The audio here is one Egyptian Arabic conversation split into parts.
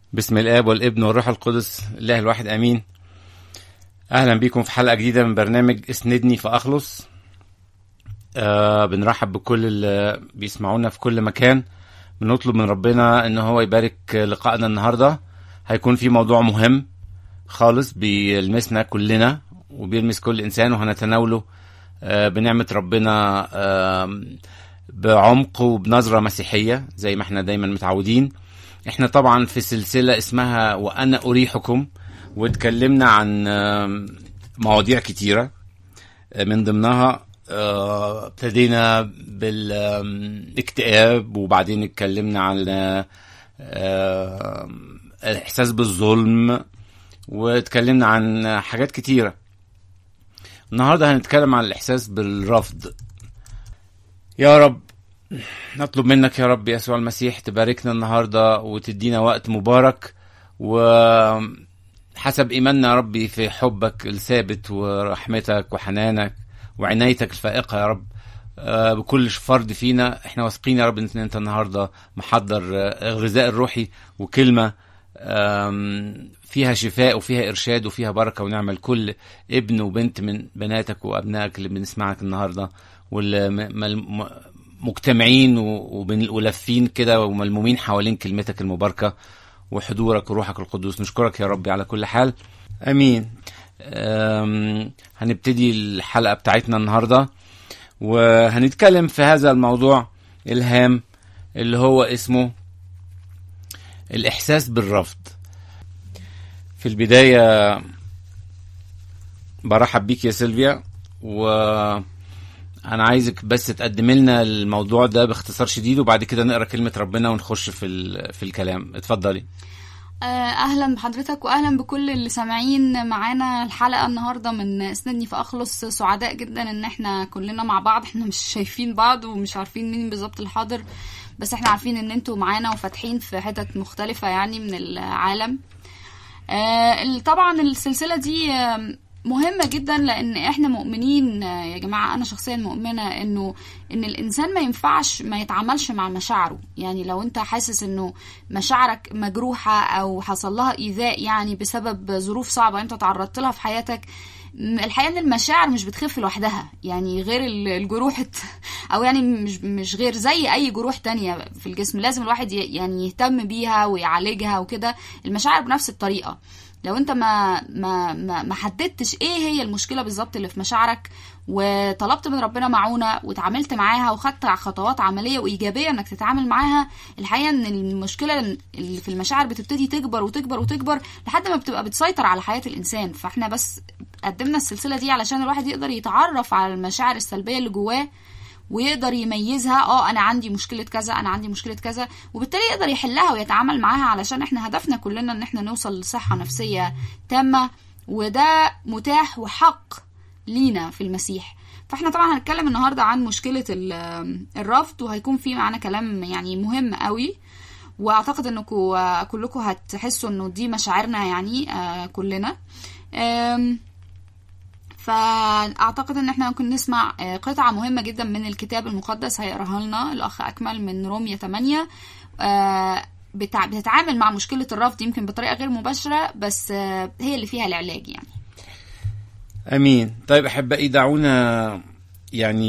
بسم الاب والابن والروح القدس الله الواحد امين اهلا بيكم في حلقه جديده من برنامج اسندني فاخلص آه بنرحب بكل اللي بيسمعونا في كل مكان بنطلب من ربنا ان هو يبارك لقائنا النهارده هيكون في موضوع مهم خالص بيلمسنا كلنا وبيلمس كل انسان وهنتناوله آه بنعمه ربنا آه بعمق وبنظره مسيحيه زي ما احنا دايما متعودين احنا طبعا في سلسله اسمها وانا اريحكم واتكلمنا عن آم، مواضيع كتيره آه، من ضمنها آه، ابتدينا بالاكتئاب وبعدين اتكلمنا عن آه، آه، الاحساس بالظلم واتكلمنا عن حاجات كتيره النهارده هنتكلم عن الاحساس بالرفض يا رب نطلب منك يا رب يسوع المسيح تباركنا النهارده وتدينا وقت مبارك وحسب ايماننا يا ربي في حبك الثابت ورحمتك وحنانك وعنايتك الفائقه يا رب آه، بكل فرد فينا احنا واثقين يا رب ان انت النهارده محضر آه، الغذاء الروحي وكلمه آم، فيها شفاء وفيها ارشاد وفيها بركه ونعمه لكل ابن وبنت من بناتك وابنائك اللي بنسمعك النهارده واللي م- مل- مجتمعين و- وبن- ولافين كده وملمومين حوالين كلمتك المباركه وحضورك وروحك القدوس نشكرك يا ربي على كل حال امين أم، هنبتدي الحلقه بتاعتنا النهارده وهنتكلم في هذا الموضوع الهام اللي هو اسمه الاحساس بالرفض في البدايه برحب بيك يا سيلفيا و انا عايزك بس تقدم لنا الموضوع ده باختصار شديد وبعد كده نقرا كلمه ربنا ونخش في ال- في الكلام اتفضلي آه، اهلا بحضرتك واهلا بكل اللي سامعين معانا الحلقه النهارده من اسندني فاخلص سعداء جدا ان احنا كلنا مع بعض احنا مش شايفين بعض ومش عارفين مين بالظبط الحاضر بس احنا عارفين ان انتوا معانا وفاتحين في حتت مختلفه يعني من العالم آه، ال- طبعا السلسله دي آم، مهمة جدا لأن احنا مؤمنين آه، يا جماعة أنا شخصيا مؤمنة إنه إن الإنسان ما ينفعش ما يتعاملش مع مشاعره يعني لو أنت حاسس إنه مشاعرك مجروحة أو حصل لها إيذاء يعني بسبب ظروف صعبة أنت تعرضت لها في حياتك م- الحقيقة إن المشاعر مش بتخف لوحدها يعني غير ال- الجروح الت- أو يعني مش مش غير زي أي جروح تانية في الجسم لازم الواحد ي- يعني يهتم بيها ويعالجها وكده المشاعر بنفس الطريقة لو انت ما ما ما, ما حددتش ايه هي المشكله بالظبط اللي في مشاعرك وطلبت من ربنا معونه وتعاملت معاها وخدت خطوات عمليه وايجابيه انك تتعامل معاها الحقيقه ان المشكله اللي في المشاعر بتبتدي تكبر وتكبر وتكبر لحد ما بتبقى بتسيطر على حياه الانسان فاحنا بس قدمنا السلسله دي علشان الواحد يقدر يتعرف على المشاعر السلبيه اللي جواه ويقدر يميزها اه انا عندي مشكله كذا انا عندي مشكله كذا وبالتالي يقدر يحلها ويتعامل معاها علشان احنا هدفنا كلنا ان احنا نوصل لصحه نفسيه تامه وده متاح وحق لينا في المسيح فاحنا طبعا هنتكلم النهارده عن مشكله ال- الرفض وهيكون في معانا كلام يعني مهم قوي واعتقد انكم كلكم هتحسوا انه دي مشاعرنا يعني آه، كلنا آم، فاعتقد ان احنا ممكن نسمع آه، قطعه مهمه جدا من الكتاب المقدس هيقراها لنا الاخ اكمل من رومية 8 آه، بتع- بتتعامل مع مشكله الرفض يمكن بطريقه غير مباشره بس آه، هي اللي فيها العلاج يعني امين طيب احبائي دعونا يعني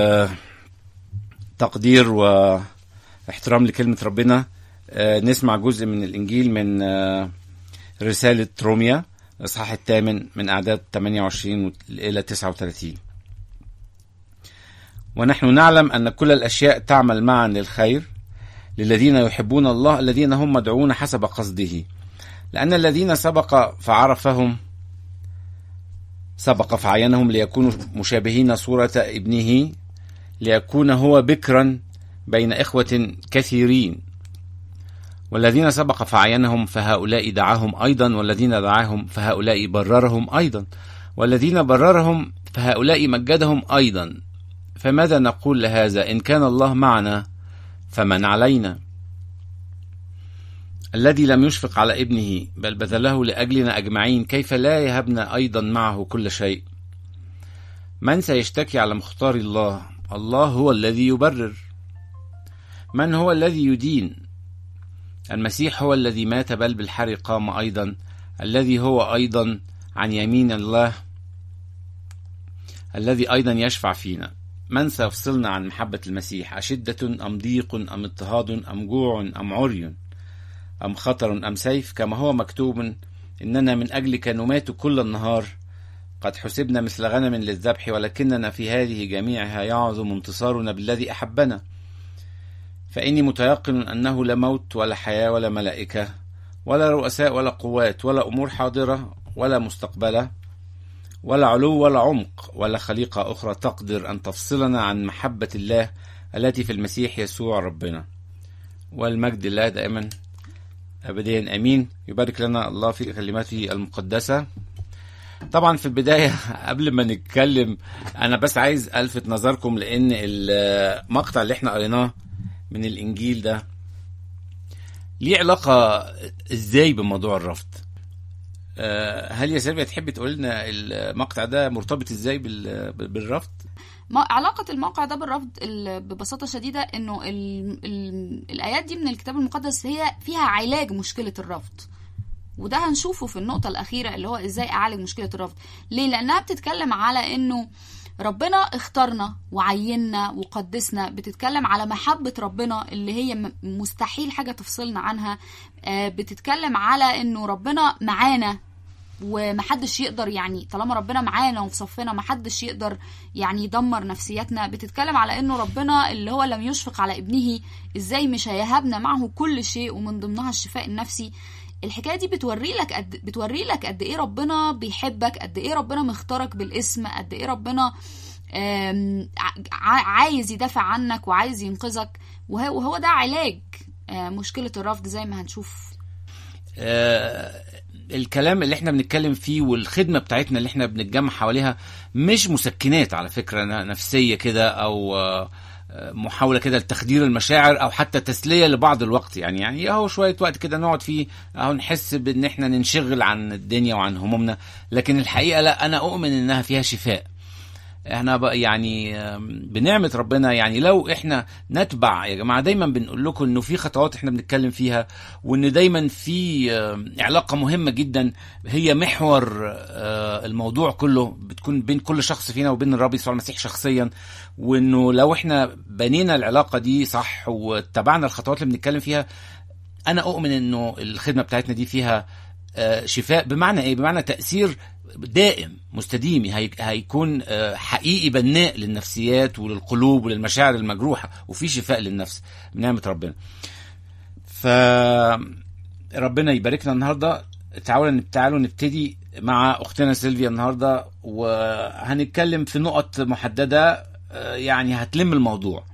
بتقدير واحترام لكلمه ربنا آه، نسمع جزء من الانجيل من آه، رساله روميا الاصحاح الثامن من اعداد 28 الى 39 ونحن نعلم ان كل الاشياء تعمل معا للخير للذين يحبون الله الذين هم مدعون حسب قصده لان الذين سبق فعرفهم سبق فعينهم ليكونوا مشابهين صورة ابنه ليكون هو بكرا بين إخوة كثيرين والذين سبق فعينهم فهؤلاء دعاهم أيضا والذين دعاهم فهؤلاء بررهم أيضا والذين بررهم فهؤلاء مجدهم أيضا فماذا نقول لهذا إن كان الله معنا فمن علينا الذي لم يشفق على ابنه بل بذله لاجلنا اجمعين كيف لا يهبنا ايضا معه كل شيء من سيشتكي على مختار الله الله هو الذي يبرر من هو الذي يدين المسيح هو الذي مات بل بالحري قام أيضا الذي هو أيضا عن يمين الله الذي أيضا يشفع فينا من سيفصلنا عن محبة المسيح أشدة أم ضيق أم اضطهاد أم جوع أم عري أم خطر أم سيف كما هو مكتوب إننا من أجلك نمات كل النهار قد حسبنا مثل غنم للذبح ولكننا في هذه جميعها يعظم انتصارنا بالذي أحبنا فإني متيقن أنه لا موت ولا حياة ولا ملائكة ولا رؤساء ولا قوات ولا أمور حاضرة ولا مستقبلة ولا علو ولا عمق ولا خليقة أخرى تقدر أن تفصلنا عن محبة الله التي في المسيح يسوع ربنا والمجد الله دائما أبديا أمين يبارك لنا الله في كلماته المقدسة طبعا في البداية قبل ما نتكلم أنا بس عايز ألفت نظركم لأن المقطع اللي احنا قريناه من الإنجيل ده ليه علاقة إزاي بموضوع الرفض آه، هل يا سيلفيا تحبي تقول لنا المقطع ده مرتبط ازاي بال- بالرفض؟ ما علاقة الموقع ده بالرفض ال- ببساطة شديدة انه ال ال الآيات دي من الكتاب المقدس هي فيها علاج مشكلة الرفض وده هنشوفه في النقطة الأخيرة اللي هو ازاي أعالج مشكلة الرفض ليه؟ لأنها بتتكلم على انه ربنا اختارنا وعيننا وقدسنا بتتكلم على محبة ربنا اللي هي م- مستحيل حاجة تفصلنا عنها آه، بتتكلم على انه ربنا معانا ومحدش يقدر يعني طالما ربنا معانا وفي صفنا محدش يقدر يعني يدمر نفسياتنا بتتكلم على انه ربنا اللي هو لم يشفق على ابنه ازاي مش هيهبنا معه كل شيء ومن ضمنها الشفاء النفسي الحكايه دي بتوري لك قد بتوري لك قد ايه ربنا بيحبك قد ايه ربنا مختارك بالاسم قد ايه ربنا آم، ع- عايز يدافع عنك وعايز ينقذك وهو وهو ده علاج آه، مشكله الرفض زي ما هنشوف آه، الكلام اللي احنا بنتكلم فيه والخدمه بتاعتنا اللي احنا بنتجمع حواليها مش مسكنات على فكره ن- نفسيه كده او آه، آه، محاوله كده لتخدير المشاعر او حتى تسليه لبعض الوقت يعني يعني اهو شويه وقت كده نقعد فيه اهو نحس بان احنا ننشغل عن الدنيا وعن همومنا لكن الحقيقه لا انا اؤمن انها فيها شفاء احنا بقى يعني آم، بنعمة ربنا يعني لو احنا نتبع يا جماعة دايما بنقول لكم انه في خطوات احنا بنتكلم فيها وان دايما في آم، علاقة مهمة جدا هي محور آه، الموضوع كله بتكون بين كل شخص فينا وبين الرب يسوع المسيح شخصيا وانه لو احنا بنينا العلاقة دي صح واتبعنا الخطوات اللي بنتكلم فيها انا اؤمن انه الخدمة بتاعتنا دي فيها آه، شفاء بمعنى ايه بمعنى تأثير دائم مستديم هي- هيكون آه، حقيقي بناء للنفسيات وللقلوب وللمشاعر المجروحة وفي شفاء للنفس بنعمة ربنا ف ربنا يباركنا النهارده تعالوا تعالوا نبتدي مع اختنا سيلفيا النهارده وهنتكلم في نقط محدده آه، يعني هتلم الموضوع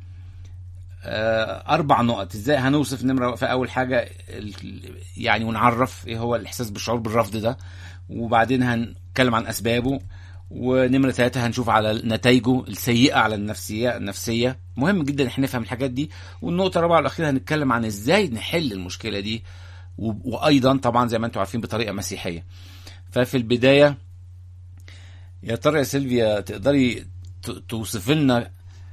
آه، اربع نقط ازاي هنوصف نمره في اول حاجه ال- يعني ونعرف ايه هو الاحساس بالشعور بالرفض ده وبعدين هنتكلم عن اسبابه ونمره ثلاثة هنشوف على نتائجه السيئة على النفسية النفسية مهم جدا احنا نفهم الحاجات دي والنقطة الرابعة والأخيرة هنتكلم عن ازاي نحل المشكلة دي و- وأيضا طبعا زي ما انتم عارفين بطريقة مسيحية ففي البداية يا ترى يا سيلفيا تقدري ت- توصف لنا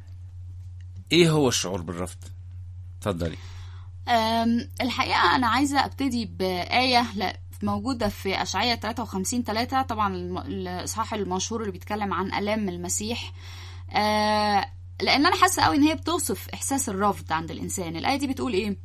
ايه هو الشعور بالرفض اتفضلي أم، الحقيقة أنا عايزة أبتدي بآية لا- موجودة في أشعية 53 3 طبعا الم- الإصحاح المشهور اللي بيتكلم عن آلام المسيح آه، لأن أنا حاسة قوي إن هي بتوصف إحساس الرفض عند الإنسان الآية دي بتقول إيه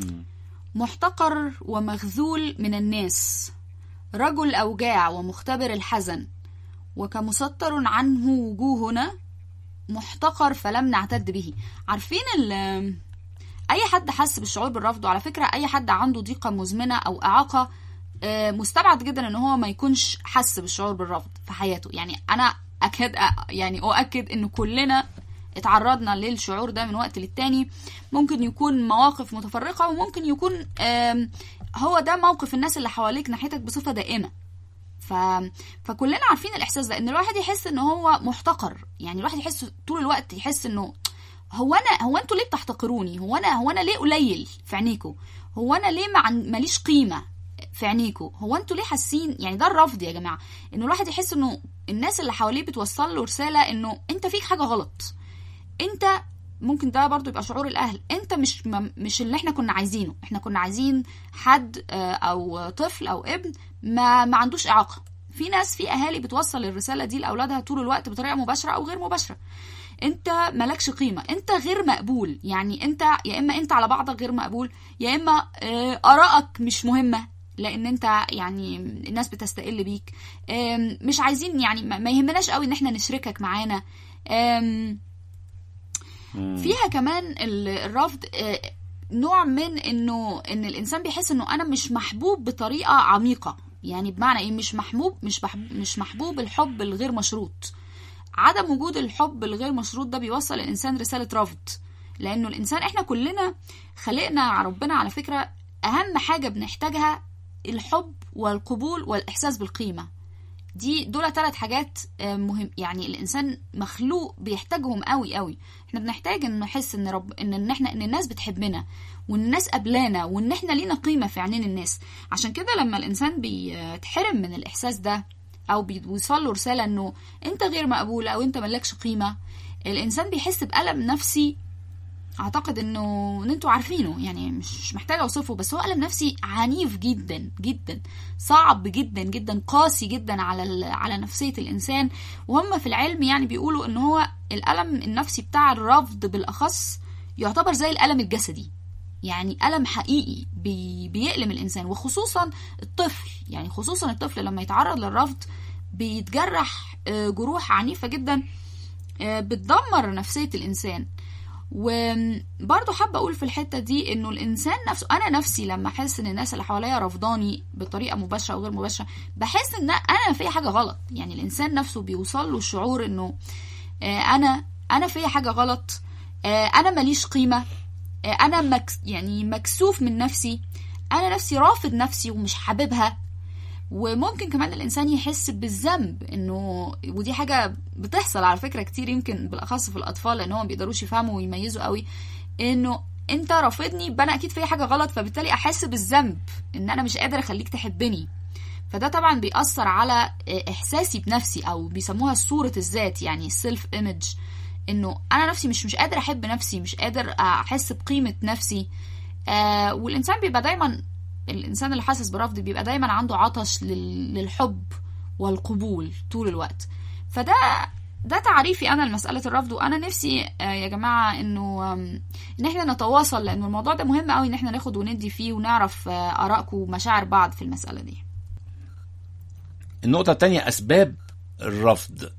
محتقر ومخذول من الناس رجل أوجاع ومختبر الحزن وكمسطر عنه وجوهنا محتقر فلم نعتد به عارفين ال اي حد حس بالشعور بالرفض وعلى فكره اي حد عنده ضيقه مزمنه او اعاقه آه، مستبعد جدا ان هو ما يكونش حس بالشعور بالرفض في حياته يعني انا اكاد أ- يعني اؤكد ان كلنا اتعرضنا للشعور ده من وقت للتاني ممكن يكون مواقف متفرقه وممكن يكون آم، هو ده موقف الناس اللي حواليك ناحيتك بصفه دائمه ف... فكلنا عارفين الاحساس ده ان الواحد يحس ان هو محتقر يعني الواحد يحس طول الوقت يحس انه هو انا هو انتوا ليه بتحتقروني هو انا هو انا ليه قليل في عينيكوا هو انا ليه مع... ماليش قيمه في عينيكوا هو انتوا ليه حاسين يعني ده الرفض يا جماعه انه الواحد يحس انه الناس اللي حواليه بتوصل له رساله انه انت فيك حاجه غلط انت ممكن ده برضو يبقى شعور الاهل انت مش م- مش اللي احنا كنا عايزينه احنا كنا عايزين حد آه، او طفل او ابن ما ما عندوش اعاقه في ناس في اهالي بتوصل الرساله دي لاولادها طول الوقت بطريقه مباشره او غير مباشره انت مالكش قيمه انت غير مقبول يعني انت يا اما انت على بعضك غير مقبول يا اما آه، ارائك مش مهمه لان انت يعني الناس بتستقل بيك آم، مش عايزين يعني ما ما يهمناش قوي ان احنا نشركك معانا آم، فيها كمان ال- الرفض آه، نوع من انه ان الانسان بيحس انه انا مش محبوب بطريقه عميقه يعني بمعنى ايه مش محبوب مش محبوب مش محبوب الحب الغير مشروط عدم وجود الحب الغير مشروط ده بيوصل الانسان رساله رفض لانه الانسان احنا كلنا خلقنا ربنا على فكره اهم حاجه بنحتاجها الحب والقبول والاحساس بالقيمه دي دول ثلاث حاجات آه، مهم يعني الانسان مخلوق بيحتاجهم قوي قوي احنا بنحتاج ان نحس ان رب ان ان احنا ان الناس بتحبنا وان الناس قبلانا وان احنا لينا قيمه في عينين الناس عشان كده لما الانسان بيتحرم من الاحساس ده او بيوصل له رساله انه انت غير مقبول او انت ملكش قيمه الانسان بيحس بالم نفسي اعتقد انه ان انتوا عارفينه يعني مش مش محتاجه اوصفه بس هو الم نفسي عنيف جدا جدا صعب جدا جدا قاسي جدا على ال- على نفسيه الانسان وهم في العلم يعني بيقولوا ان هو الالم النفسي بتاع الرفض بالاخص يعتبر زي الالم الجسدي يعني ألم حقيقي بي بيألم الإنسان وخصوصا الطفل يعني خصوصا الطفل لما يتعرض للرفض بيتجرح آه، جروح عنيفة جدا آه، بتدمر نفسية الإنسان وبرضه حابة أقول في الحتة دي إنه الإنسان نفسه أنا نفسي لما أحس إن الناس اللي حواليا رفضاني بطريقة مباشرة أو غير مباشرة بحس إن أنا في حاجة غلط يعني الإنسان نفسه بيوصل له الشعور إنه آه، أنا أنا في حاجة غلط آه، أنا ماليش قيمة آه، أنا مكس يعني مكسوف من نفسي أنا نفسي رافض نفسي ومش حاببها وممكن كمان الانسان يحس بالذنب انه ودي حاجه بتحصل على فكره كتير يمكن بالاخص في الاطفال لان هم ما بيقدروش يفهموا ويميزوا قوي انه انت رافضني يبقى انا اكيد في حاجه غلط فبالتالي احس بالذنب ان انا مش قادر اخليك تحبني فده طبعا بيأثر على احساسي بنفسي او بيسموها صوره الذات يعني السيلف ايمج انه انا نفسي مش مش قادر احب نفسي مش قادر احس بقيمه نفسي آه والانسان بيبقى دايما الانسان اللي حاسس برفض بيبقى دايما عنده عطش لل- للحب والقبول طول الوقت فده ده تعريفي انا لمساله الرفض وانا نفسي آه، يا جماعه انه آم، ان احنا نتواصل لانه الموضوع ده مهم قوي ان احنا ناخد وندي فيه ونعرف آه، ارائكم ومشاعر بعض في المساله دي النقطة التانية أسباب الرفض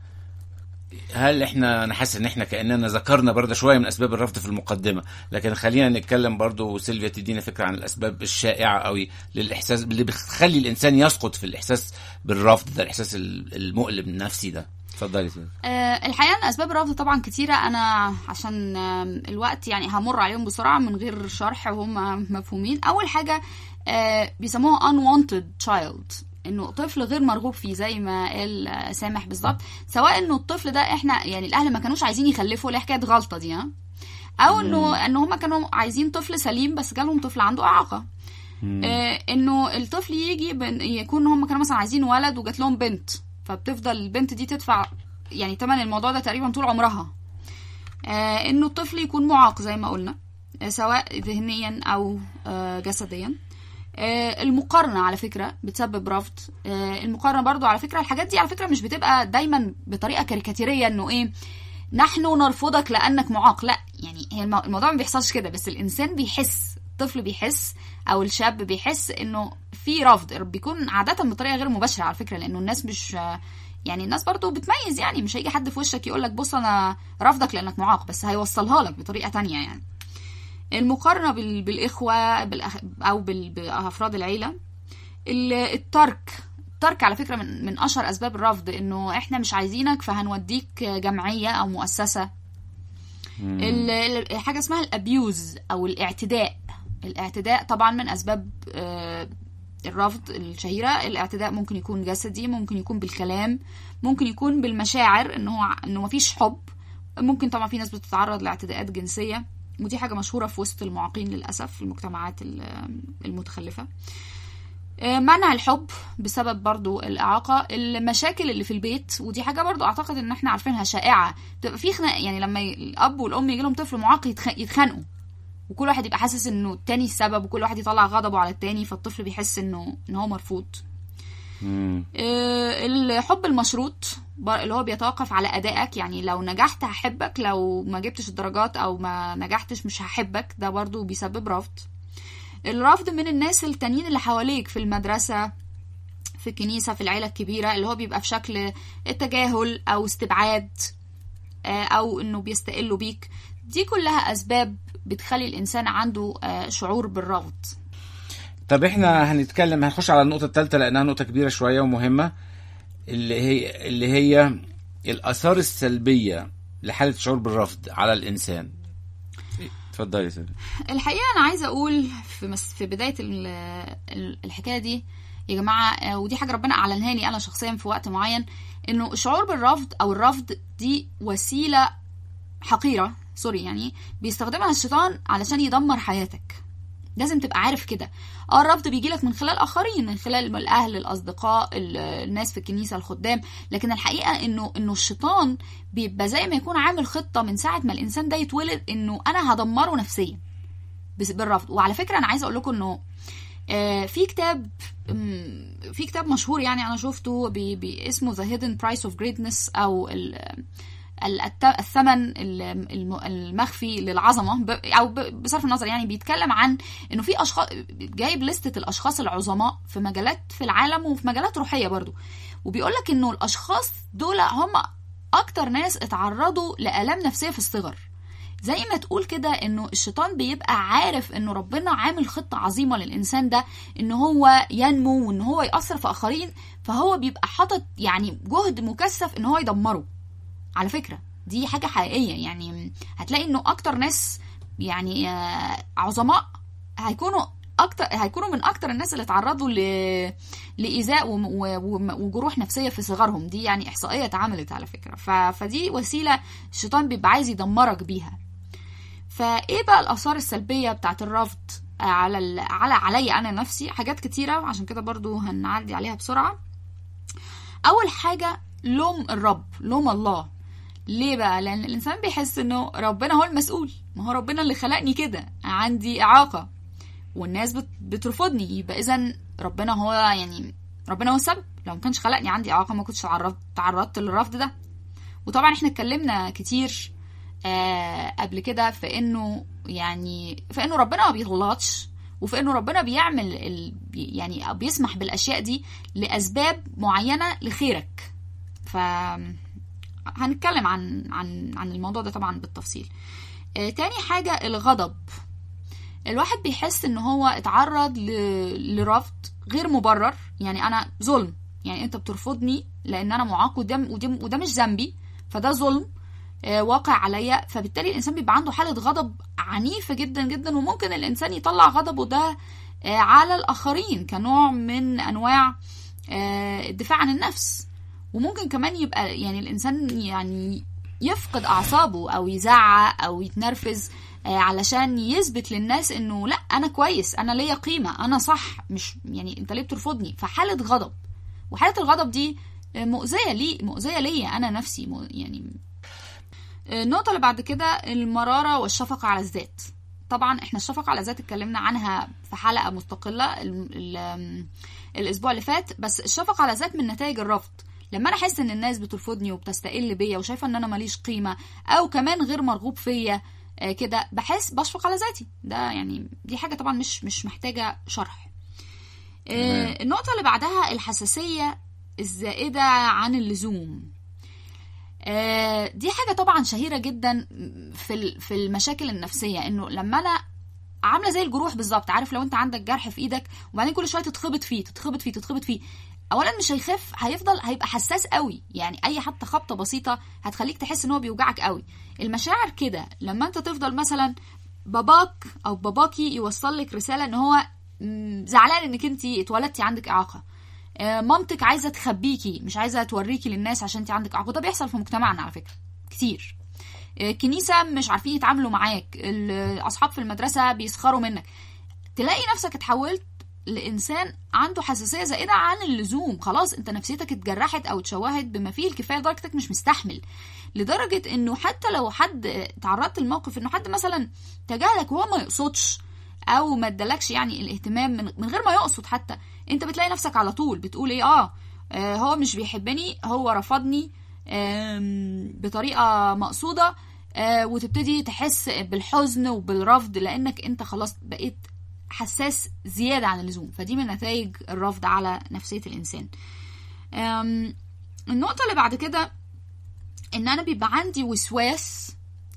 هل احنا انا حاسس ان احنا كاننا ذكرنا برضه شويه من اسباب الرفض في المقدمه لكن خلينا نتكلم برضه وسيلفيا تدينا فكره عن الاسباب الشائعه قوي للاحساس اللي بتخلي الانسان يسقط في الاحساس بالرفض ده الاحساس المؤلم النفسي ده اتفضلي سيلفيا. آه، الحقيقه ان اسباب الرفض طبعا كتيره انا عشان آم، الوقت يعني همر عليهم بسرعه من غير شرح وهم مفهومين اول حاجه آه، بيسموها unwanted child انه طفل غير مرغوب فيه زي ما قال آه، سامح بالظبط سواء انه الطفل ده احنا يعني الاهل ما كانوش عايزين يخلفوا اللي هي حكايه غلطه دي ها او انه ان هم كانوا عايزين طفل سليم بس جالهم طفل عنده اعاقه آه، انه الطفل يجي بن- يكون هم كانوا مثلا عايزين ولد وجات لهم بنت فبتفضل البنت دي تدفع يعني تمن الموضوع ده تقريبا طول عمرها آه انه الطفل يكون معاق زي ما قلنا آه سواء ذهنيا او آه جسديا آه المقارنة على فكرة بتسبب رفض آه المقارنة برضو على فكرة الحاجات دي على فكرة مش بتبقى دايما بطريقة كاريكاتيرية انه ايه نحن نرفضك لانك معاق لا يعني هي المو- الموضوع ما بيحصلش كده بس الانسان بيحس الطفل بيحس او الشاب بيحس انه في رفض بيكون عاده بطريقه غير مباشره على فكره لانه الناس مش يعني الناس برضو بتميز يعني مش هيجي حد في وشك يقول لك بص انا رافضك لانك معاق بس هيوصلها لك بطريقه تانية يعني المقارنه بال... بالاخوه بالأخ... او بال... بافراد العيله ال- الترك الترك على فكره من من اشهر اسباب الرفض انه احنا مش عايزينك فهنوديك جمعيه او مؤسسه ال- ال- حاجه اسمها الابيوز او الاعتداء الاعتداء طبعا من اسباب آه، الرفض الشهيره الاعتداء ممكن يكون جسدي ممكن يكون بالكلام ممكن يكون بالمشاعر انه هو انه مفيش حب ممكن طبعا في ناس بتتعرض لاعتداءات جنسيه ودي حاجه مشهوره في وسط المعاقين للاسف في المجتمعات ال- المتخلفه آه، منع الحب بسبب برضو الإعاقة المشاكل اللي في البيت ودي حاجة برضو أعتقد إن إحنا عارفينها شائعة بتبقى في خناق يعني لما ي- الأب والأم يجي لهم طفل معاق يتخ- يتخانقوا وكل واحد يبقى حاسس إنه التاني السبب وكل واحد يطلع غضبه على التاني فالطفل بيحس إنه إن هو مرفوض مم. آه، الحب المشروط بر- اللي هو بيتوقف على ادائك يعني لو نجحت هحبك لو ما جبتش الدرجات او ما نجحتش مش هحبك ده برضو بيسبب رفض الرفض من الناس التانيين اللي حواليك في المدرسة في الكنيسة في العيلة الكبيرة اللي هو بيبقى في شكل التجاهل او استبعاد آه، او انه بيستقلوا بيك دي كلها اسباب بتخلي الانسان عنده آه، شعور بالرفض طب احنا هنتكلم هنخش على النقطة الثالثة لأنها نقطة كبيرة شوية ومهمة اللي هي اللي هي الآثار السلبية لحالة الشعور بالرفض على الإنسان. اتفضلي يا سيدي. الحقيقه انا عايزه اقول في مس في بدايه ال- ال- الحكايه دي يا جماعه آه، ودي حاجه ربنا اعلنها لي انا شخصيا في وقت معين انه الشعور بالرفض او الرفض دي وسيله حقيره سوري يعني بيستخدمها الشيطان علشان يدمر حياتك لازم تبقى عارف كده اه الرفض بيجي لك من خلال اخرين من خلال الاهل الاصدقاء ال- الناس في الكنيسه الخدام لكن الحقيقه انه انه الشيطان بيبقى زي ما يكون عامل خطه من ساعه ما الانسان ده يتولد انه انا هدمره نفسيا بس- بالرفض وعلى فكره انا عايزه اقول لكم انه آه، في كتاب مم، في كتاب مشهور يعني انا شفته بي بي اسمه The Hidden Price of Greatness او ال- ال- الت- الثمن ال- الم- المخفي للعظمه ب- او ب- بصرف النظر يعني بيتكلم عن انه في اشخاص جايب لستة الاشخاص العظماء في مجالات في العالم وفي مجالات روحيه برضو وبيقول لك انه الاشخاص دول هم اكتر ناس اتعرضوا لالام نفسيه في الصغر زي ما تقول كده انه الشيطان بيبقى عارف انه ربنا عامل خطة عظيمة للانسان ده ان هو ينمو وان هو يأثر في اخرين فهو بيبقى حاطط يعني جهد مكثف ان هو يدمره على فكرة دي حاجة حقيقية يعني هتلاقي انه اكتر ناس يعني آه، عظماء هيكونوا اكتر هيكونوا من اكتر الناس اللي اتعرضوا ل... لايذاء وم- و- وم- وجروح نفسيه في صغرهم دي يعني احصائيه اتعملت على فكره ف... فدي وسيله الشيطان بيبقى عايز يدمرك بيها فايه بقى الاثار السلبيه بتاعت الرفض على ال... على عليا انا نفسي حاجات كتيره عشان كده برضو هنعدي عليها بسرعه اول حاجه لوم الرب لوم الله ليه بقى لان الانسان بيحس انه ربنا هو المسؤول ما هو ربنا اللي خلقني كده عندي اعاقه والناس بت... بترفضني يبقى اذا ربنا هو يعني ربنا هو السبب لو ما كانش خلقني عندي اعاقه ما كنتش تعرضت تعرضت للرفض ده وطبعا احنا اتكلمنا كتير آه قبل كده في انه يعني في انه ربنا ما بيغلطش وفي انه ربنا بيعمل ال... يعني بيسمح بالاشياء دي لاسباب معينه لخيرك ف هنتكلم عن عن عن الموضوع ده طبعا بالتفصيل آه تاني حاجه الغضب الواحد بيحس ان هو اتعرض ل... لرفض غير مبرر يعني انا ظلم يعني انت بترفضني لان انا معاق وده وده, وده مش ذنبي فده ظلم آه، واقع عليا فبالتالي الانسان بيبقى عنده حاله غضب عنيفه جدا جدا وممكن الانسان يطلع غضبه ده آه، على الاخرين كنوع من انواع آه، الدفاع عن النفس وممكن كمان يبقى يعني الانسان يعني يفقد اعصابه او يزعق او يتنرفز آه، علشان يثبت للناس انه لا انا كويس انا ليا قيمه انا صح مش يعني انت ليه بترفضني فحاله غضب وحاله الغضب دي آه، مؤذيه لي مؤذيه ليا انا نفسي مؤ- يعني آه، النقطه اللي بعد كده المراره والشفقه على الذات طبعا احنا الشفقه على الذات اتكلمنا عنها في حلقه مستقله ال ال آم، الاسبوع اللي فات بس الشفقه على الذات من نتائج الرفض لما انا احس ان الناس بترفضني وبتستقل بيا وشايفه ان انا ماليش قيمه او كمان غير مرغوب فيا آه، كده بحس بشفق على ذاتي ده يعني دي حاجه طبعا مش مش محتاجه شرح آه، تمام. النقطه اللي بعدها الحساسيه الزائده عن اللزوم آه، دي حاجه طبعا شهيره جدا في ال- في المشاكل النفسيه انه لما انا عامله زي الجروح بالظبط عارف لو انت عندك جرح في ايدك وبعدين كل شويه تتخبط فيه تتخبط فيه تتخبط فيه اولا مش هيخف هيفضل هيبقى حساس قوي يعني اي حتى خبطه بسيطه هتخليك تحس ان هو بيوجعك قوي المشاعر كده لما انت تفضل مثلا باباك او باباكي يوصل لك رساله ان هو مم، زعلان انك انت اتولدتي عندك اعاقه آه، مامتك عايزه تخبيكي مش عايزه توريكي للناس عشان انت عندك اعاقه ده بيحصل في مجتمعنا على فكره كتير آه، كنيسه مش عارفين يتعاملوا معاك الاصحاب في المدرسه بيسخروا منك تلاقي نفسك اتحولت لانسان عنده حساسيه زائده عن اللزوم خلاص انت نفسيتك اتجرحت او اتشوهت بما فيه الكفايه لدرجه انك مش مستحمل لدرجه انه حتى لو حد تعرضت لموقف انه حد مثلا تجاهلك وهو ما يقصدش او ما ادالكش يعني الاهتمام من, من غير ما يقصد حتى انت بتلاقي نفسك على طول بتقول ايه اه, آه هو مش بيحبني هو رفضني آم، بطريقه مقصوده آه، وتبتدي تحس بالحزن وبالرفض لانك انت خلاص بقيت حساس زياده عن اللزوم فدي من نتائج الرفض على نفسيه الانسان آم، النقطه اللي بعد كده ان انا بيبقى عندي وسواس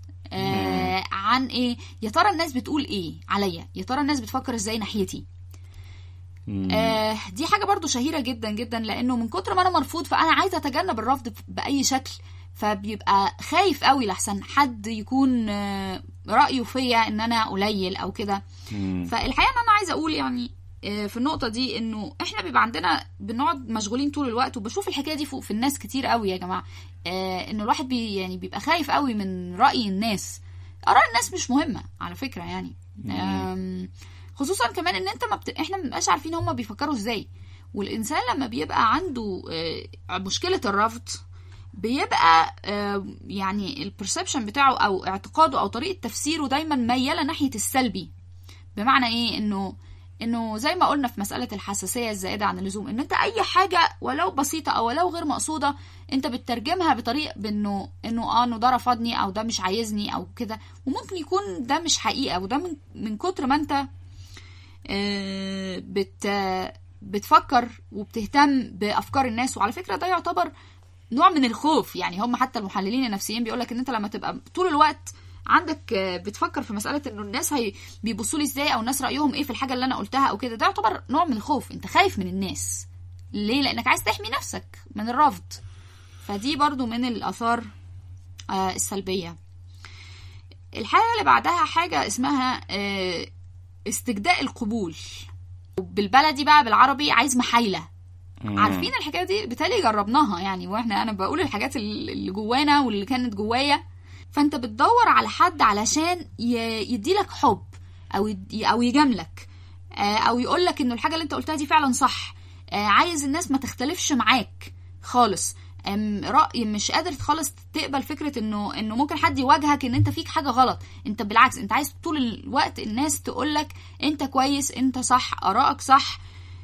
آه عن ايه يا ترى الناس بتقول ايه عليا يا ترى الناس بتفكر ازاي ناحيتي مم. آه دي حاجه برضو شهيره جدا جدا لانه من كتر ما انا مرفوض فانا عايزه اتجنب الرفض باي شكل فبيبقى خايف قوي لحسن حد يكون آه رايه فيا ان انا قليل او كده مم. فالحقيقه ان انا عايزه اقول يعني آه، في النقطه دي انه احنا بيبقى عندنا بنقعد مشغولين طول الوقت وبشوف الحكايه دي فوق في الناس كتير قوي يا جماعه آه، انه الواحد بي يعني بيبقى خايف قوي من راي الناس اراء الناس مش مهمه على فكره يعني آم، خصوصا كمان ان انت ما بت... احنا ما بنبقاش عارفين هما بيفكروا ازاي والانسان لما بيبقى عنده آه، مشكله الرفض بيبقى آه، يعني البرسبشن بتاعه او اعتقاده او طريقه تفسيره دايما مياله ناحيه السلبي بمعنى ايه انه انه زي ما قلنا في مساله الحساسيه الزائده عن اللزوم ان انت اي حاجه ولو بسيطه او ولو غير مقصوده انت بتترجمها بطريق بانه انه اه انه ده رفضني او ده مش عايزني او كده وممكن يكون ده مش حقيقه وده من من كتر ما انت آه، بت بتفكر وبتهتم بافكار الناس وعلى فكره ده يعتبر نوع من الخوف يعني هم حتى المحللين النفسيين بيقول لك ان انت لما تبقى طول الوقت عندك آه، بتفكر في مساله انه الناس هي بيبصوا لي ازاي او الناس رايهم ايه في الحاجه اللي انا قلتها او كده ده يعتبر نوع من الخوف انت خايف من الناس ليه لانك عايز تحمي نفسك من الرفض فدي برضو من الاثار آه، السلبيه الحاجه اللي بعدها حاجه اسمها آه، استجداء القبول بالبلدي بقى بالعربي عايز محايله مم. عارفين الحكايه دي بالتالي جربناها يعني واحنا انا بقول الحاجات اللي جوانا واللي كانت جوايا فانت بتدور على حد علشان ي- يديلك حب او يد- او يجاملك آه، او يقول لك انه الحاجه اللي انت قلتها دي فعلا صح آه، عايز الناس ما تختلفش معاك خالص أم، رأي مش قادر خالص تقبل فكرة انه انه ممكن حد يواجهك ان انت فيك حاجة غلط انت بالعكس انت عايز طول الوقت الناس تقولك انت كويس انت صح ارائك صح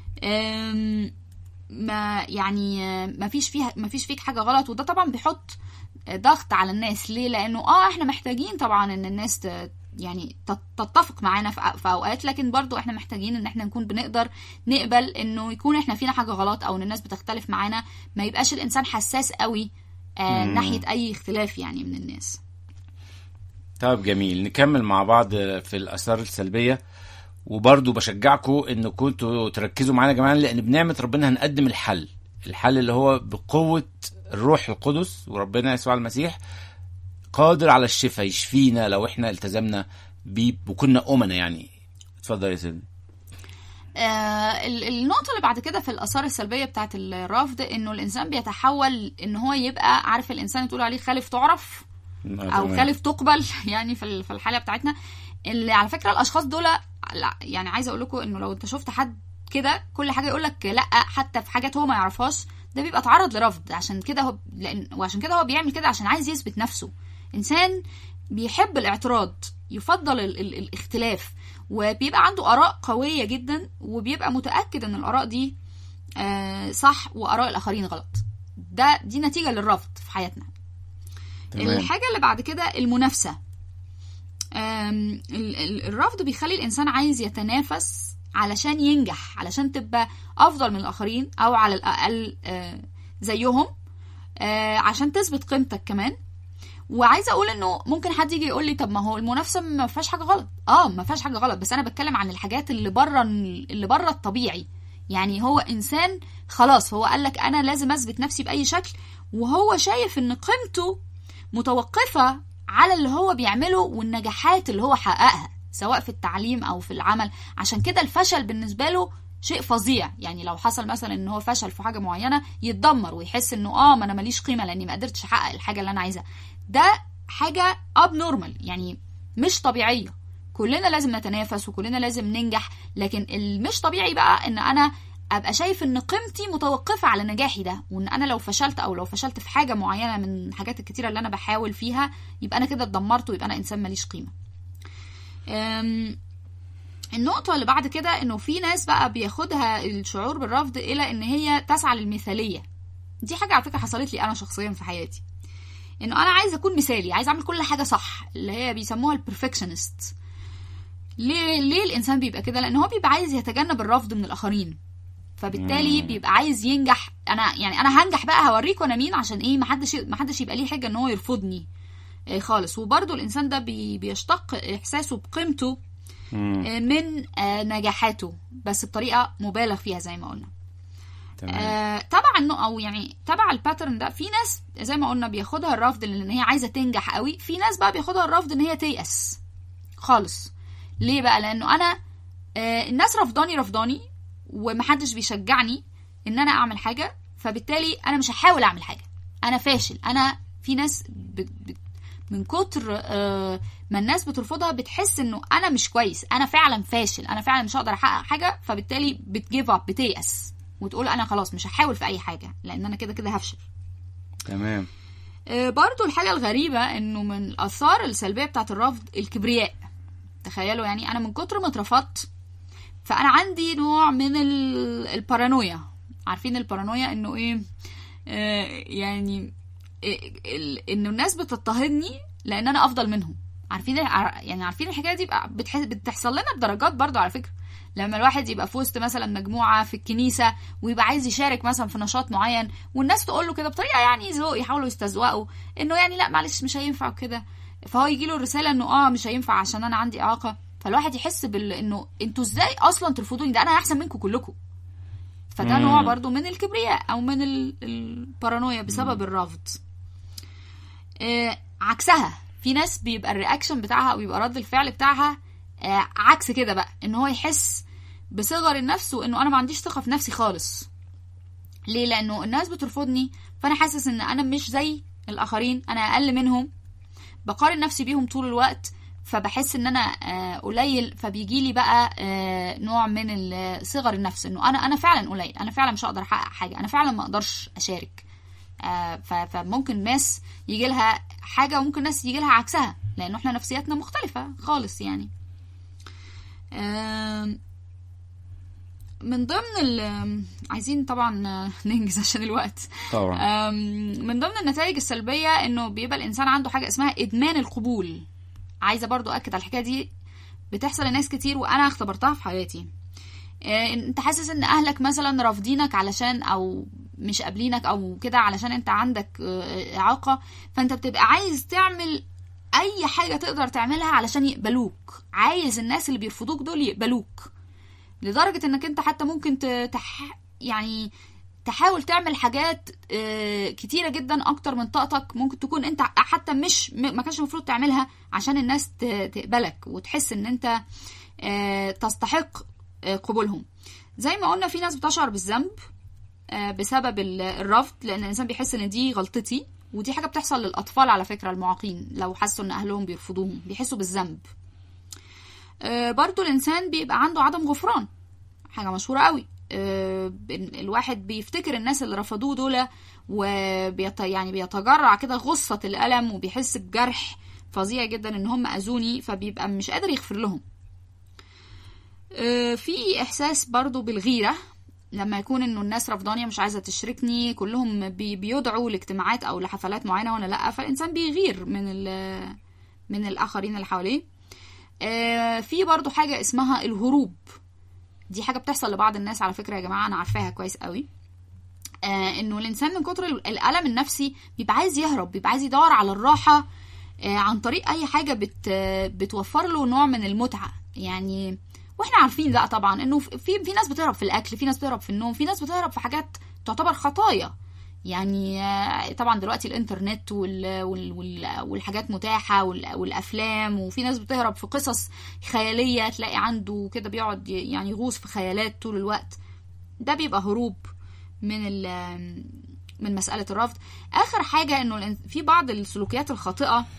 أم، ما يعني آه، ما فيش فيها ما فيش فيك حاجه غلط وده طبعا بيحط آه، ضغط على الناس ليه لانه اه احنا محتاجين طبعا ان الناس ت- يعني تت- تتفق معانا في أ- في اوقات لكن برضو احنا محتاجين ان احنا نكون بنقدر نقبل انه يكون احنا فينا حاجه غلط او ان الناس بتختلف معانا ما يبقاش الانسان حساس قوي آه مم. ناحيه اي اختلاف يعني من الناس طيب جميل نكمل مع بعض في الاثار السلبيه وبرضو بشجعكم ان كنتوا تركزوا معانا يا جماعه لان بنعمه ربنا هنقدم الحل الحل اللي هو بقوه الروح القدس وربنا يسوع المسيح قادر على الشفاء يشفينا لو احنا التزمنا بيه وكنا امنا يعني اتفضل يا سيدي آه ال- النقطة اللي بعد كده في الآثار السلبية بتاعت الرفض إنه الإنسان بيتحول إن هو يبقى عارف الإنسان تقول عليه خالف تعرف او خالف تقبل يعني في ال- في الحاله بتاعتنا اللي على فكره الاشخاص دول لا يعني عايزه اقول لكم انه لو انت شفت حد كده كل حاجه يقول لك لا حتى في حاجات هو ما يعرفهاش ده بيبقى تعرض لرفض عشان كده هو لان وعشان كده هو بيعمل كده عشان عايز يثبت نفسه انسان بيحب الاعتراض يفضل ال ال الاختلاف وبيبقى عنده اراء قويه جدا وبيبقى متاكد ان الاراء دي آه صح واراء الاخرين غلط ده دي نتيجه للرفض في حياتنا تمام. الحاجه اللي بعد كده المنافسه آم، ال- ال- الرفض بيخلي الانسان عايز يتنافس علشان ينجح علشان تبقى افضل من الاخرين او على الاقل آه، زيهم آه، عشان تثبت قيمتك كمان وعايزه اقول انه ممكن حد يجي يقول لي طب ما هو المنافسه ما فيهاش حاجه غلط اه ما فيهاش حاجه غلط بس انا بتكلم عن الحاجات اللي بره اللي بره الطبيعي يعني هو انسان خلاص هو قال لك انا لازم اثبت نفسي باي شكل وهو شايف ان قيمته متوقفه على اللي هو بيعمله والنجاحات اللي هو حققها سواء في التعليم او في العمل عشان كده الفشل بالنسبه له شيء فظيع يعني لو حصل مثلا ان هو فشل في حاجه معينه يتدمر ويحس انه اه ما انا ماليش قيمه لاني ما قدرتش احقق الحاجه اللي انا عايزها ده حاجه اب نورمال يعني مش طبيعيه كلنا لازم نتنافس وكلنا لازم ننجح لكن المش طبيعي بقى ان انا ابقى شايف ان قيمتي متوقفه على نجاحي ده وان انا لو فشلت او لو فشلت في حاجه معينه من الحاجات الكتيره اللي انا بحاول فيها يبقى انا كده اتدمرت ويبقى انا انسان ماليش قيمه أم، النقطة اللي بعد كده انه في ناس بقى بياخدها الشعور بالرفض الى ان هي تسعى للمثالية دي حاجة على فكرة حصلت لي انا شخصيا في حياتي انه انا عايزة اكون مثالي عايزة اعمل كل حاجة صح اللي هي بيسموها البرفكشنست ليه ليه الانسان بيبقى كده لان هو بيبقى عايز يتجنب الرفض من الاخرين فبالتالي مم. بيبقى عايز ينجح انا يعني انا هنجح بقى هوريكم انا مين عشان ايه محدش محدش يبقى ليه حجه ان هو يرفضني آه، خالص وبرضه الانسان ده بي بيشتق احساسه بقيمته مم. آه، من آه، نجاحاته بس بطريقه مبالغ فيها زي ما قلنا تمام آه، تبع انه او يعني تبع الباترن ده في ناس زي ما قلنا بياخدها الرفض لان هي عايزه تنجح قوي في ناس بقى بياخدها الرفض ان هي تيأس خالص ليه بقى لانه انا آه، الناس رفضاني رفضاني ومحدش بيشجعني ان انا اعمل حاجه فبالتالي انا مش هحاول اعمل حاجه انا فاشل انا في ناس بت بت من كتر آه، ما الناس بترفضها بتحس انه انا مش كويس انا فعلا فاشل انا فعلا مش هقدر احقق حاجه فبالتالي بتجيف اب بتيأس وتقول انا خلاص مش هحاول في اي حاجه لان انا كده كده هفشل تمام آه، برضو الحاجة الغريبة انه من الآثار السلبية بتاعت الرفض الكبرياء تخيلوا يعني انا من كتر ما اترفضت فانا عندي نوع من ال- البارانويا عارفين البارانويا انه ايه آه يعني إيه ال- انه الناس بتضطهدني لان انا افضل منهم عارفين الع- يعني عارفين الحكايه دي بقى بتح- بتحصل لنا بدرجات برضو على فكره لما الواحد يبقى في وسط مثلا مجموعه في الكنيسه ويبقى عايز يشارك مثلا في نشاط معين والناس تقول له كده بطريقه يعني ذوق يحاولوا يستذوقوا انه يعني لا معلش مش هينفع كده فهو يجي له الرساله انه اه مش هينفع عشان انا عندي اعاقه فالواحد يحس بال انه انتوا ازاي اصلا ترفضوني ده انا احسن منكم كلكم فده مم. نوع برضو من الكبرياء او من ال- البارانويا بسبب الرفض آه عكسها في ناس بيبقى الرياكشن بتاعها او بيبقى رد الفعل بتاعها آه عكس كده بقى ان هو يحس بصغر النفس وانه انا ما عنديش ثقه في نفسي خالص ليه لانه الناس بترفضني فانا حاسس ان انا مش زي الاخرين انا اقل منهم بقارن نفسي بيهم طول الوقت فبحس ان انا آه، قليل فبيجي لي بقى آه، نوع من ال- صغر النفس انه انا انا فعلا قليل انا فعلا مش هقدر احقق حاجه انا فعلا ما اقدرش اشارك آه، ف- فممكن ناس يجي لها حاجه وممكن ناس يجي لها عكسها لانه احنا نفسياتنا مختلفه خالص يعني آم، من ضمن ال عايزين طبعا آه، ننجز عشان الوقت طبعا أم، من ضمن النتائج السلبية انه بيبقى الانسان عنده حاجة اسمها ادمان القبول عايزة برضو اكد على الحكاية دي بتحصل لناس كتير وانا اختبرتها في حياتي آه، انت حاسس ان اهلك مثلا رافضينك علشان او مش قابلينك او كده علشان انت عندك آه، اعاقة فانت بتبقى عايز تعمل اي حاجة تقدر تعملها علشان يقبلوك عايز الناس اللي بيرفضوك دول يقبلوك لدرجة انك انت حتى ممكن ت- تح... يعني تحاول تعمل حاجات آه، كتيرة جدا اكتر من طاقتك ممكن تكون انت حتى مش م- ما كانش المفروض تعملها عشان الناس ت- تقبلك وتحس ان انت آه، تستحق آه، قبولهم زي ما قلنا في ناس بتشعر بالذنب آه، بسبب ال- الرفض لان الانسان بيحس ان دي غلطتي ودي حاجة بتحصل للاطفال على فكرة المعاقين لو حسوا ان اهلهم بيرفضوهم بيحسوا بالذنب آه، برضو الانسان بيبقى عنده عدم غفران حاجه مشهوره قوي آه، بن- الواحد بيفتكر الناس اللي رفضوه دول وبيت يعني بيتجرع كده غصة الألم وبيحس بجرح فظيع جدا ان هم اذوني فبيبقى مش قادر يغفر لهم آه، في احساس برضو بالغيرة لما يكون انه الناس رفضاني مش عايزه تشركني كلهم بي- بيدعوا لاجتماعات او لحفلات معينه وانا لا فالانسان بيغير من ال- من الاخرين اللي حواليه آه، في برضو حاجه اسمها الهروب دي حاجه بتحصل لبعض الناس على فكره يا جماعه انا عارفاها كويس قوي آه انه الانسان من كتر ال- الالم النفسي بيبقى عايز يهرب بيبقى عايز يدور على الراحه آه عن طريق اي حاجه بت آه، بتوفر له نوع من المتعه يعني واحنا عارفين لا طبعا انه في في ناس بتهرب في الاكل في ناس بتهرب في النوم في ناس بتهرب في حاجات تعتبر خطايا يعني آه، طبعا دلوقتي الانترنت وال وال وال والحاجات متاحه وال- والافلام وفي ناس بتهرب في قصص خياليه تلاقي عنده كده بيقعد ي- يعني يغوص في خيالات طول الوقت ده بيبقى هروب من ال- من مساله الرفض اخر حاجه انه الإن- في بعض السلوكيات الخاطئه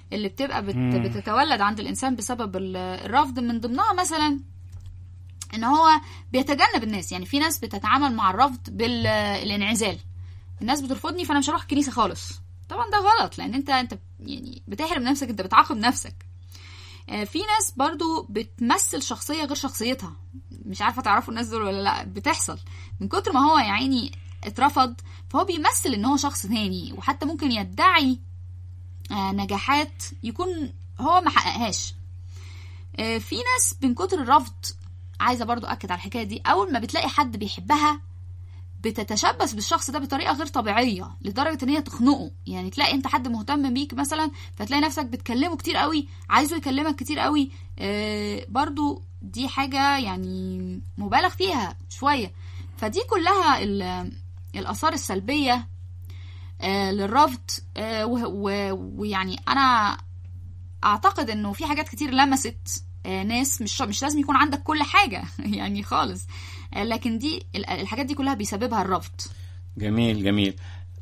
اللي بتبقى بت مم. بتتولد عند الانسان بسبب ال- الرفض من ضمنها مثلا ان هو بيتجنب الناس يعني في ناس بتتعامل مع الرفض بالانعزال الناس بترفضني فانا مش هروح الكنيسه خالص طبعا ده غلط لان انت انت يعني بتحرم نفسك انت بتعاقب نفسك آه، في ناس برضو بتمثل شخصية غير شخصيتها مش عارفة تعرفوا الناس دول ولا لا بتحصل من كتر ما هو يا عيني اترفض فهو بيمثل ان هو شخص ثاني وحتى ممكن يدعي آه، نجاحات يكون هو ما حققهاش آه، في ناس من كتر الرفض عايزة برضو أكد على الحكاية دي أول ما بتلاقي حد بيحبها بتتشبث بالشخص ده بطريقه غير طبيعيه لدرجه ان هي تخنقه يعني تلاقي انت حد مهتم بيك مثلا فتلاقي نفسك بتكلمه كتير قوي عايزه يكلمك كتير قوي آه برضو دي حاجه يعني مبالغ فيها شويه فدي كلها ال- الاثار السلبيه آه للرفض آه وه- و- ويعني انا اعتقد انه في حاجات كتير لمست آه، ناس مش مش لازم يكون عندك كل حاجه يعني خالص آه، لكن دي ال- الحاجات دي كلها بيسببها الرفض جميل جميل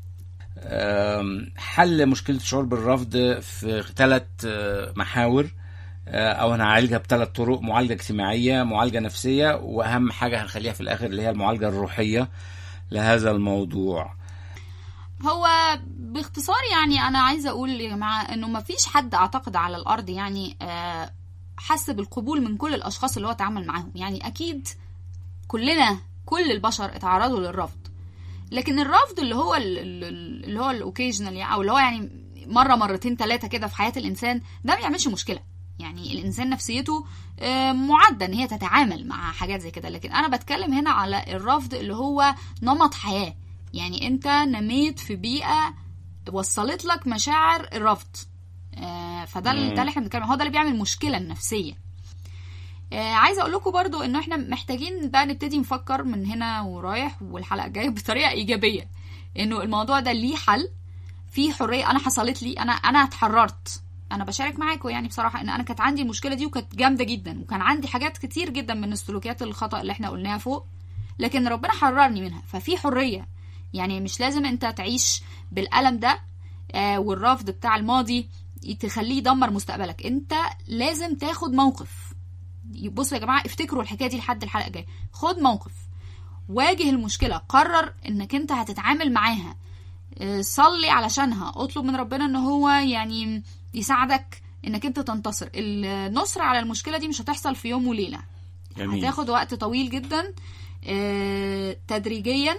أم، حل مشكلة الشعور بالرفض في ثلاث محاور أه، او هنعالجها بثلاث طرق معالجة اجتماعية معالجة نفسية واهم حاجة هنخليها في الاخر اللي هي المعالجة الروحية لهذا الموضوع هو باختصار يعني انا عايزه اقول يا جماعه انه ما فيش حد اعتقد على الارض يعني آه، حس بالقبول من كل الاشخاص اللي هو اتعامل معاهم يعني اكيد كلنا كل البشر اتعرضوا للرفض لكن الرفض اللي هو ال- ال- اللي هو الاوكيجنال يعني او اللي هو يعني مره مرتين ثلاثه كده في حياه الانسان ده ما بيعملش مشكله يعني الانسان نفسيته آه، معده ان هي تتعامل مع حاجات زي كده لكن انا بتكلم هنا على الرفض اللي هو نمط حياه يعني انت نميت في بيئه وصلت لك مشاعر الرفض آه، فده ال- مم. ده اللي احنا بنتكلم هو ده اللي بيعمل مشكله النفسيه آه، عايزه اقول لكم برضو انه احنا محتاجين بقى نبتدي نفكر من هنا ورايح والحلقه الجايه بطريقه ايجابيه انه الموضوع ده ليه حل في حريه انا حصلت لي انا انا اتحررت انا بشارك معاكم يعني بصراحه ان انا كانت عندي المشكله دي وكانت جامده جدا وكان عندي حاجات كتير جدا من السلوكيات الخطا اللي احنا قلناها فوق لكن ربنا حررني منها ففي حريه يعني مش لازم انت تعيش بالالم ده آه، والرفض بتاع الماضي تخليه يدمر مستقبلك انت لازم تاخد موقف بصوا يا جماعه افتكروا الحكايه دي لحد الحلقه الجايه خد موقف واجه المشكله قرر انك انت هتتعامل معاها آه، صلي علشانها اطلب من ربنا ان هو يعني يساعدك انك انت تنتصر النصر على المشكله دي مش هتحصل في يوم وليله جميل هتاخد وقت طويل جدا آه، تدريجيا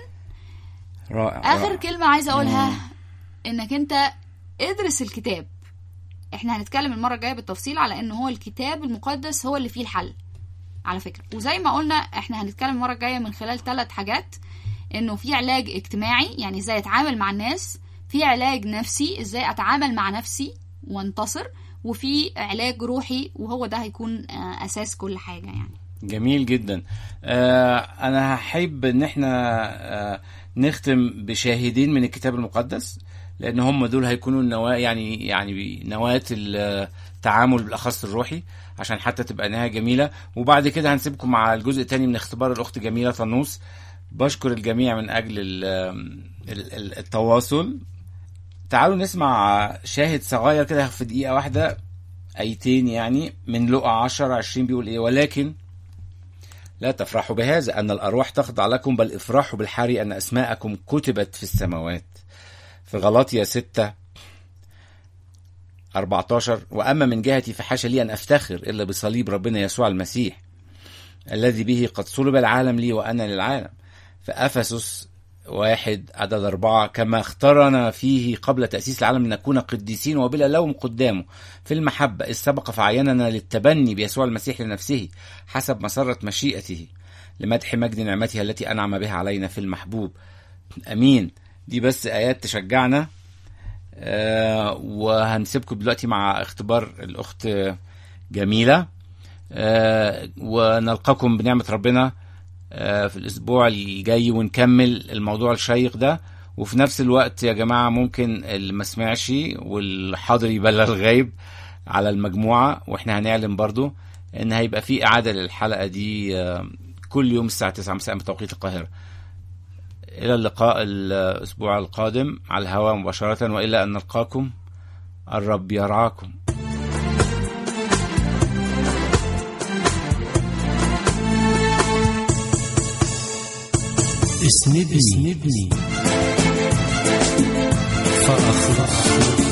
رائع اخر رائع. كلمه عايزه اقولها انك انت ادرس الكتاب احنا هنتكلم المره الجايه بالتفصيل على ان هو الكتاب المقدس هو اللي فيه الحل على فكره وزي ما قلنا احنا هنتكلم المره الجايه من خلال ثلاث حاجات انه في علاج اجتماعي يعني ازاي اتعامل مع الناس في علاج نفسي ازاي اتعامل مع نفسي وانتصر وفي علاج روحي وهو ده هيكون آه، اساس كل حاجه يعني جميل جدا آه انا هحب ان احنا آه نختم بشاهدين من الكتاب المقدس لان هم دول هيكونوا النواة يعني يعني نواة التعامل بالاخص الروحي عشان حتى تبقى نهايه جميله وبعد كده هنسيبكم مع الجزء الثاني من اختبار الاخت جميله طنوس بشكر الجميع من اجل ال- ال- ال- التواصل تعالوا نسمع شاهد صغير كده في دقيقه واحده ايتين يعني من لقا 10 20 بيقول ايه ولكن لا تفرحوا بهذا أن الأرواح تخضع لكم بل افرحوا بالحري أن أسماءكم كتبت في السماوات في غلاطيا 6 14 وأما من جهتي فحاشا لي أن أفتخر إلا بصليب ربنا يسوع المسيح الذي به قد صلب العالم لي وأنا للعالم فأفسس واحد عدد أربعة كما اختارنا فيه قبل تأسيس العالم لنكون قديسين وبلا لوم قدامه في المحبة إذ سبق فعيننا للتبني بيسوع المسيح لنفسه حسب مسرة مشيئته لمدح مجد نعمته التي أنعم بها علينا في المحبوب أمين دي بس آيات تشجعنا آه وهنسيبكم دلوقتي مع اختبار الأخت جميلة آه ونلقاكم بنعمة ربنا آه في الأسبوع الجاي ونكمل الموضوع الشيق ده وفي نفس الوقت يا جماعة ممكن اللي ما سمعش والحاضر يبلغ الغايب على المجموعة واحنا هنعلن برضو ان هيبقى في اعادة للحلقة دي آه، كل يوم الساعة 9 مساء بتوقيت القاهرة الى اللقاء الاسبوع القادم على الهواء مباشرة والى ان نلقاكم الرب يرعاكم اسندني اسندني فأخلص